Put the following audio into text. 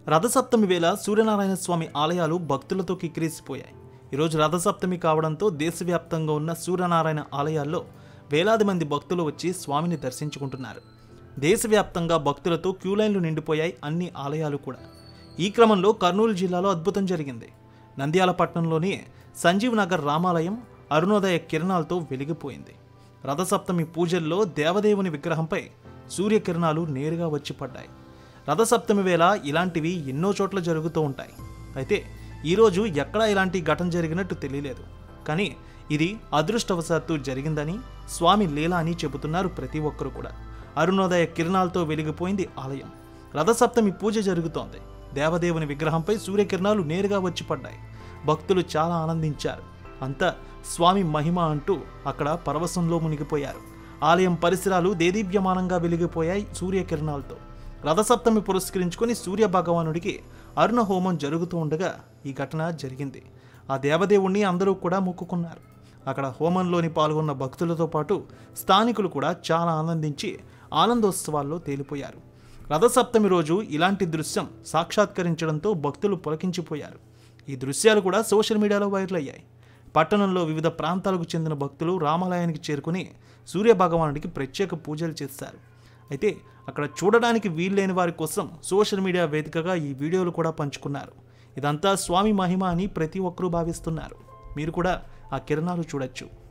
రథసప్తమి వేళ సూర్యనారాయణ స్వామి ఆలయాలు భక్తులతో కిక్కిరిసిపోయాయి ఈరోజు రథసప్తమి కావడంతో దేశవ్యాప్తంగా ఉన్న సూర్యనారాయణ ఆలయాల్లో వేలాది మంది భక్తులు వచ్చి స్వామిని దర్శించుకుంటున్నారు దేశవ్యాప్తంగా భక్తులతో క్యూ లైన్లు నిండిపోయాయి అన్ని ఆలయాలు కూడా ఈ క్రమంలో కర్నూలు జిల్లాలో అద్భుతం జరిగింది నంద్యాల పట్టణంలోని సంజీవ్ నగర్ రామాలయం అరుణోదయ కిరణాలతో వెలిగిపోయింది రథసప్తమి పూజల్లో దేవదేవుని విగ్రహంపై సూర్యకిరణాలు నేరుగా వచ్చి పడ్డాయి రథసప్తమి వేళ ఇలాంటివి ఎన్నో చోట్ల జరుగుతూ ఉంటాయి అయితే ఈరోజు ఎక్కడా ఇలాంటి ఘటన జరిగినట్టు తెలియలేదు కానీ ఇది అదృష్టవశాత్తు జరిగిందని స్వామి లీల అని చెబుతున్నారు ప్రతి ఒక్కరు కూడా అరుణోదయ కిరణాలతో వెలిగిపోయింది ఆలయం రథసప్తమి పూజ జరుగుతోంది దేవదేవుని విగ్రహంపై సూర్యకిరణాలు నేరుగా వచ్చి పడ్డాయి భక్తులు చాలా ఆనందించారు అంతా స్వామి మహిమ అంటూ అక్కడ పరవశంలో మునిగిపోయారు ఆలయం పరిసరాలు దేదీప్యమానంగా వెలిగిపోయాయి సూర్యకిరణాలతో రథసప్తమి పురస్కరించుకొని సూర్య భగవానుడికి అరుణ హోమం జరుగుతూ ఉండగా ఈ ఘటన జరిగింది ఆ దేవదేవుణ్ణి అందరూ కూడా మొక్కుకున్నారు అక్కడ హోమంలోని పాల్గొన్న భక్తులతో పాటు స్థానికులు కూడా చాలా ఆనందించి ఆనందోత్సవాల్లో తేలిపోయారు రథసప్తమి రోజు ఇలాంటి దృశ్యం సాక్షాత్కరించడంతో భక్తులు పులకించిపోయారు ఈ దృశ్యాలు కూడా సోషల్ మీడియాలో వైరల్ అయ్యాయి పట్టణంలో వివిధ ప్రాంతాలకు చెందిన భక్తులు రామాలయానికి చేరుకుని సూర్య భగవానుడికి ప్రత్యేక పూజలు చేస్తారు అయితే అక్కడ చూడడానికి వీల్లేని వారి కోసం సోషల్ మీడియా వేదికగా ఈ వీడియోలు కూడా పంచుకున్నారు ఇదంతా స్వామి మహిమ అని ప్రతి ఒక్కరూ భావిస్తున్నారు మీరు కూడా ఆ కిరణాలు చూడొచ్చు